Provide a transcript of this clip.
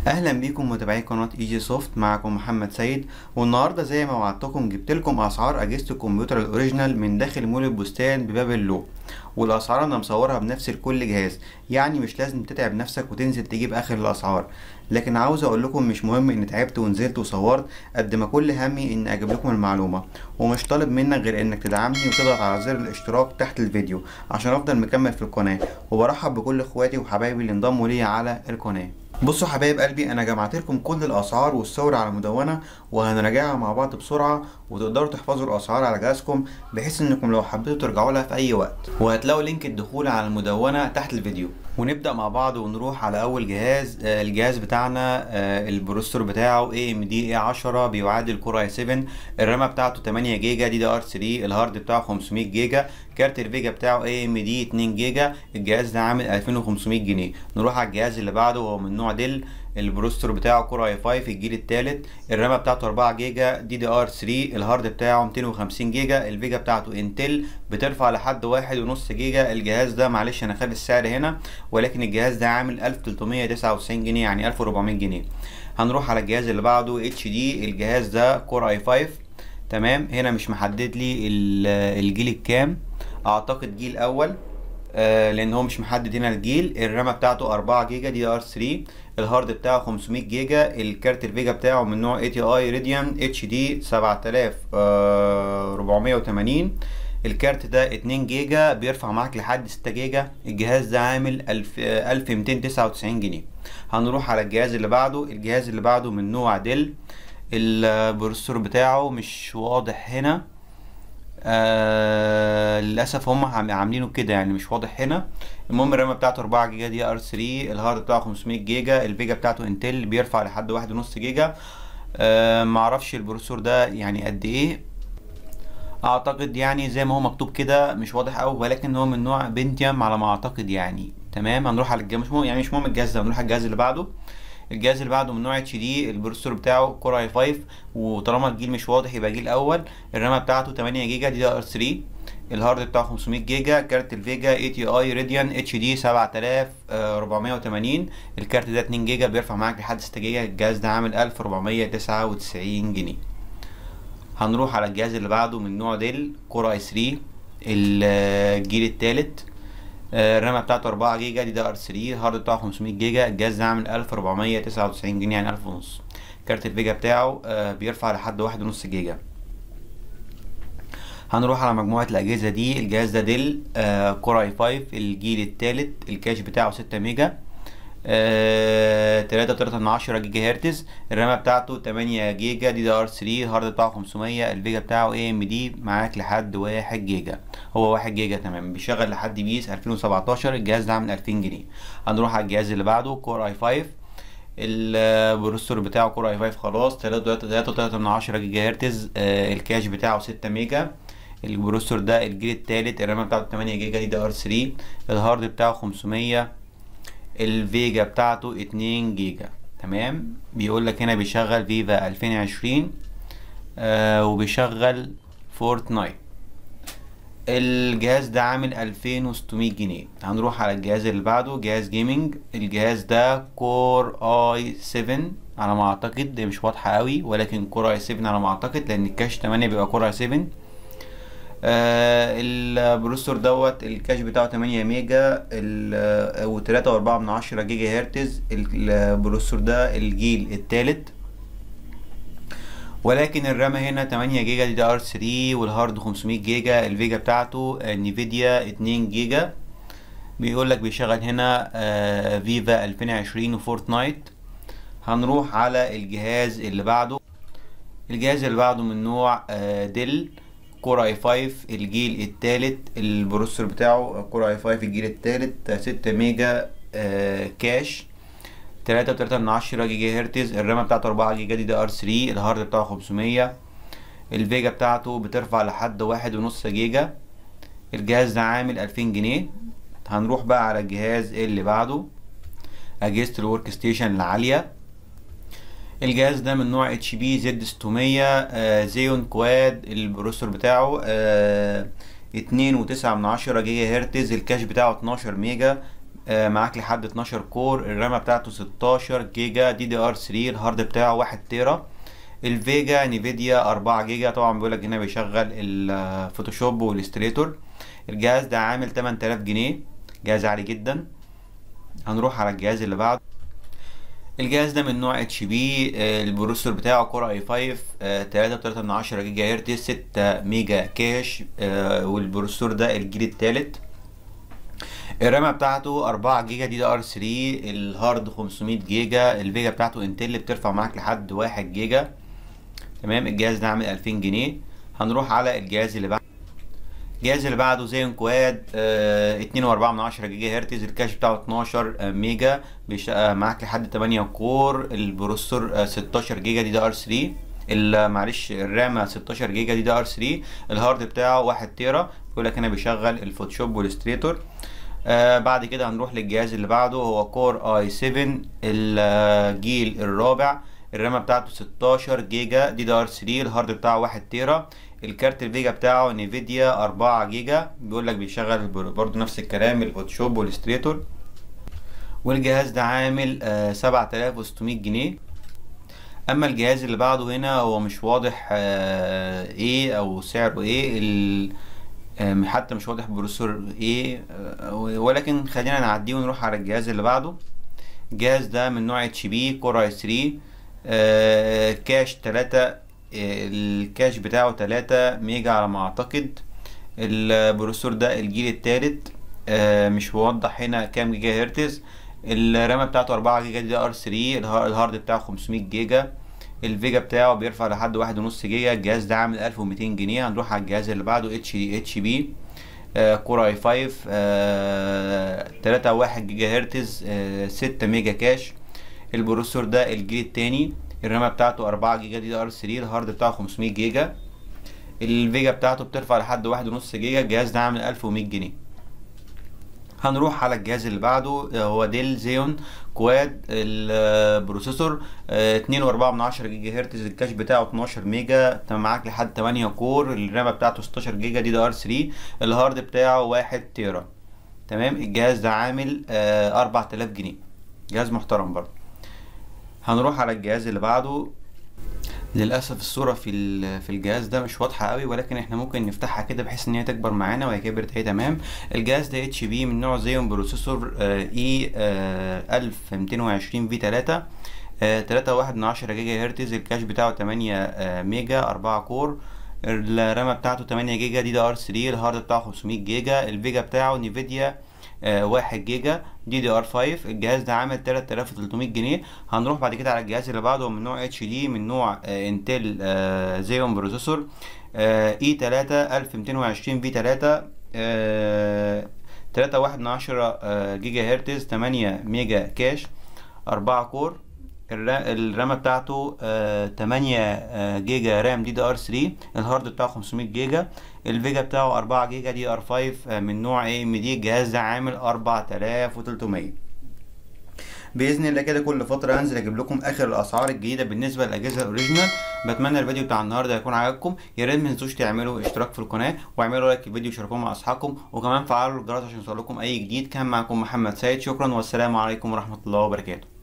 اهلا بيكم متابعي قناه ايجي سوفت معكم محمد سيد والنهارده زي ما وعدتكم جبت لكم اسعار اجهزه الكمبيوتر الاوريجينال من داخل مول البستان بباب اللو والاسعار انا مصورها بنفس لكل جهاز يعني مش لازم تتعب نفسك وتنزل تجيب اخر الاسعار لكن عاوز اقول لكم مش مهم ان تعبت ونزلت وصورت قد ما كل همي ان اجيب لكم المعلومه ومش طالب منك غير انك تدعمني وتضغط على زر الاشتراك تحت الفيديو عشان افضل مكمل في القناه وبرحب بكل اخواتي وحبايبي اللي انضموا ليا على القناه بصوا حبايب قلبي انا جمعت لكم كل الاسعار والصور على مدونه وهنراجعها مع بعض بسرعه وتقدروا تحفظوا الاسعار على جهازكم بحيث انكم لو حبيتوا ترجعوا لها في اي وقت وهتلاقوا لينك الدخول على المدونه تحت الفيديو ونبدا مع بعض ونروح على اول جهاز آه الجهاز بتاعنا آه البروسيسور بتاعه اي ام دي اي 10 بيعادل كور اي 7 الرامه بتاعته 8 جيجا دي دي ار 3 الهارد بتاعه 500 جيجا كارت الفيجا بتاعه اي ام دي 2 جيجا الجهاز ده عامل 2500 جنيه نروح على الجهاز اللي بعده وهو من نوع ديل البروسيسور بتاعه كور اي 5 الجيل الثالث الرامه بتاعته 4 جيجا دي دي ار 3 الهارد بتاعه 250 جيجا الفيجا بتاعته انتل بترفع لحد واحد ونص جيجا الجهاز ده معلش انا خد السعر هنا ولكن الجهاز ده عامل 1399 جنيه يعني 1400 جنيه هنروح على الجهاز اللي بعده اتش دي الجهاز ده كور اي 5 تمام هنا مش محدد لي الجيل الكام اعتقد جيل اول آه لان هو مش محدد هنا الجيل الرامه بتاعته 4 جيجا دي ار 3 الهارد بتاعه 500 جيجا الكارت الفيجا بتاعه من نوع اي تي اي راديان اتش دي 7480 الكارت ده 2 جيجا بيرفع معاك لحد 6 جيجا الجهاز ده عامل 1000 1299 جنيه هنروح على الجهاز اللي بعده الجهاز اللي بعده من نوع ديل البروسيسور بتاعه مش واضح هنا آه للاسف هم عاملينه كده يعني مش واضح هنا المهم الرامه بتاعته 4 جيجا دي ار 3 الهارد بتاعه 500 جيجا الفيجا بتاعته انتل بيرفع لحد واحد ونص جيجا آه معرفش البروسيسور ده يعني قد ايه اعتقد يعني زي ما هو مكتوب كده مش واضح قوي ولكن هو من نوع بنتيوم على ما اعتقد يعني تمام هنروح على الجهاز مش مهم يعني مش مهم الجهاز ده هنروح على الجهاز اللي بعده الجهاز اللي بعده من نوع اتش دي البروسيسور بتاعه كور اي 5 وطالما الجيل مش واضح يبقى جيل اول الرامه بتاعته 8 جيجا دي ار 3 الهارد بتاعه 500 جيجا كارت الفيجا اي تي اي راديان اتش دي 7480 الكارت ده 2 جيجا بيرفع معاك لحد 6 جيجا الجهاز ده عامل 1499 جنيه هنروح على الجهاز اللي بعده من نوع ديل كور اي 3 الجيل الثالث الرامه بتاعته 4 جيجا دي دي ار 3 الهارد بتاعه 500 جيجا الجهاز ده عامل 1499 جنيه يعني 1000 ونص كارت الفيجا بتاعه بيرفع لحد واحد ونص جيجا هنروح على مجموعة الأجهزة دي الجهاز ده ديل كور اي 5 الجيل الثالث الكاش بتاعه 6 ميجا تلاتة وتلاتة من عشرة جيجا هرتز الرامة بتاعته تمانية جيجا دي دي ار 3 الهارد بتاعه خمسمية الفيجا بتاعه اي ام دي معاك لحد واحد جيجا هو واحد جيجا تمام بيشغل لحد بيس الفين وسبعتاشر الجهاز ده عامل الفين جنيه هنروح على الجهاز اللي بعده كور اي 5 البروسيسور بتاعه كور اي 5 خلاص تلاتة وتلاتة من عشرة جيجا هرتز آه الكاش بتاعه ستة ميجا البروسيسور ده الجيل التالت الرامة بتاعته تمانية جيجا دي دي ار 3 الهارد بتاعه خمسمية الفيجا بتاعته اتنين جيجا تمام بيقول لك هنا بيشغل فيفا الفين وعشرين آه وبيشغل فورتنايت الجهاز ده عامل الفين وستمية جنيه هنروح على الجهاز اللي بعده جهاز جيمنج الجهاز ده كور اي سفن على ما اعتقد دي مش واضحة قوي ولكن كور اي سفن على ما اعتقد لان الكاش تمانية بيبقى كور اي سفن آه البروسيسور دوت الكاش بتاعه 8 ميجا و 3.4 من عشرة جيجا هرتز البروسيسور ده الجيل الثالث ولكن الرامة هنا 8 جيجا دي دي ار 3 والهارد 500 جيجا الفيجا بتاعته نيفيديا 2 جيجا بيقول لك بيشغل هنا آه فيفا 2020 وفورتنايت هنروح على الجهاز اللي بعده الجهاز اللي بعده من نوع آه ديل كور اي 5 الجيل الثالث البروسيسور بتاعه كور اي 5 الجيل الثالث 6 ميجا آه كاش 3.3 من عشرة جيجا هرتز الرامة بتاعته 4 جيجا دي دي ار 3 الهارد بتاعه 500 الفيجا بتاعته بترفع لحد واحد ونص جيجا الجهاز ده عامل 2000 جنيه هنروح بقى على الجهاز اللي بعده اجهزة الورك ستيشن العالية الجهاز ده من نوع اتش بي زد 600 آه زيون كواد البروسيسور بتاعه آه اتنين وتسعة من عشرة جيجا هرتز الكاش بتاعه اتناشر ميجا آه، معاك لحد 12 كور الرامة بتاعته 16 جيجا دي دي ار 3 الهارد بتاعه 1 تيرا الفيجا نيفيديا 4 جيجا طبعا بيقول لك هنا بيشغل الفوتوشوب والاستريتور الجهاز ده عامل 8000 جنيه جهاز عالي جدا هنروح على الجهاز اللي بعده الجهاز ده من نوع اتش بي البروسيسور بتاعه كورة اي 5 تلاتة وتلاتة من عشرة جيجا هرتز ستة ميجا كاش آه، والبروسيسور ده الجيل التالت الرامة بتاعته أربعة جيجا دي دي ار 3 الهارد 500 جيجا الفيجا بتاعته انتل بترفع معاك لحد واحد جيجا تمام الجهاز ده عامل 2000 جنيه هنروح على الجهاز اللي بعده الجهاز اللي بعده زيون كواد اه اتنين واربعة من عشرة جيجا هرتز الكاش بتاعه 12 آه، ميجا بيش- آه، معاك لحد 8 كور البروسيسور آه، 16 جيجا دي دي ار 3 ال- معلش الرامة 16 جيجا دي دي ار 3 الهارد بتاعه 1 تيرا بيقول لك هنا بيشغل الفوتوشوب والاستريتور آه بعد كده هنروح للجهاز اللي بعده هو كور اي 7 الجيل الرابع الرامة بتاعته 16 جيجا دي دي ار 3 الهارد بتاعه 1 تيرا الكارت الفيجا بتاعه نيفيديا 4 جيجا بيقول لك بيشغل بر- برضو نفس الكلام الفوتوشوب والاستريتور والجهاز ده عامل آه 7600 جنيه اما الجهاز اللي بعده هنا هو مش واضح آه ايه او سعره ايه ال آم، حتى مش واضح بروسيسور ايه آه، ولكن خلينا نعديه ونروح على الجهاز اللي بعده الجهاز ده من نوع اتش بي كور اي 3 آه، كاش 3 الكاش بتاعه 3 ميجا على ما اعتقد البروسيسور ده الجيل التالت آه، مش موضح هنا كام جيجا هرتز الرامة بتاعته 4 جيجا دي ار 3 الها- الهارد بتاعه 500 جيجا الفيجا بتاعه بيرفع لحد واحد ونص جيجا الجهاز ده عامل 1200 جنيه هنروح على الجهاز اللي بعده اتش اتش بي كور اي 5 آه، 3.1 جيجا هرتز آه، 6 ميجا كاش البروسيسور ده الجيل التاني الرامة بتاعته 4 جيجا دي دي ار 3 الهارد بتاعه 500 جيجا الفيجا بتاعته بترفع لحد واحد ونص جيجا الجهاز ده عامل 1100 جنيه هنروح على الجهاز اللي بعده آه، هو ديل زيون كواد البروسيسور آه، اتنين واربعة من عشرة جيجا هرتز الكاش بتاعه 12 ميجا تمام معاك لحد 8 كور الرامة بتاعته 16 جيجا دي دي ار 3 الهارد بتاعه واحد تيرا تمام الجهاز ده عامل آه، 4000 جنيه جهاز محترم برضه هنروح على الجهاز اللي بعده للاسف الصوره في ال- في الجهاز ده مش واضحه قوي ولكن احنا ممكن نفتحها كده بحيث ان هي تكبر معانا وهي كبرت اهي تمام الجهاز ده اتش بي من نوع زيون بروسيسور اي 1220 في 3 3 واحد من عشرة جيجا هرتز الكاش بتاعه 8 آه، ميجا 4 كور الرامة بتاعته 8 جيجا دي دي ار 3 الهارد بتاعه 500 جيجا الفيجا بتاعه نيفيديا آه، واحد جيجا دي دي ار 5 الجهاز ده عامل 3300 جنيه هنروح بعد كده على الجهاز اللي بعده من نوع اتش دي من نوع آه، انتل آه، زيون بروسيسور اي 3 1220 في 3 3 واحد من عشرة آه، جيجا هرتز 8 ميجا كاش 4 كور الرا- الرامة بتاعته آه، 8 آه، جيجا رام دي دي ار 3 الهارد بتاعه 500 جيجا الفيجا بتاعه 4 جيجا دي ار 5 آه، من نوع اي ام دي الجهاز ده عامل 4300 باذن الله كده كل فتره هنزل اجيب لكم اخر الاسعار الجديده بالنسبه للاجهزه الاوريجينال بتمنى الفيديو بتاع النهارده يكون عجبكم يا ريت ما تنسوش تعملوا اشتراك في القناه واعملوا لايك الفيديو وشاركوه مع اصحابكم وكمان فعلوا الجرس عشان يوصلكم اي جديد كان معكم محمد سيد شكرا والسلام عليكم ورحمه الله وبركاته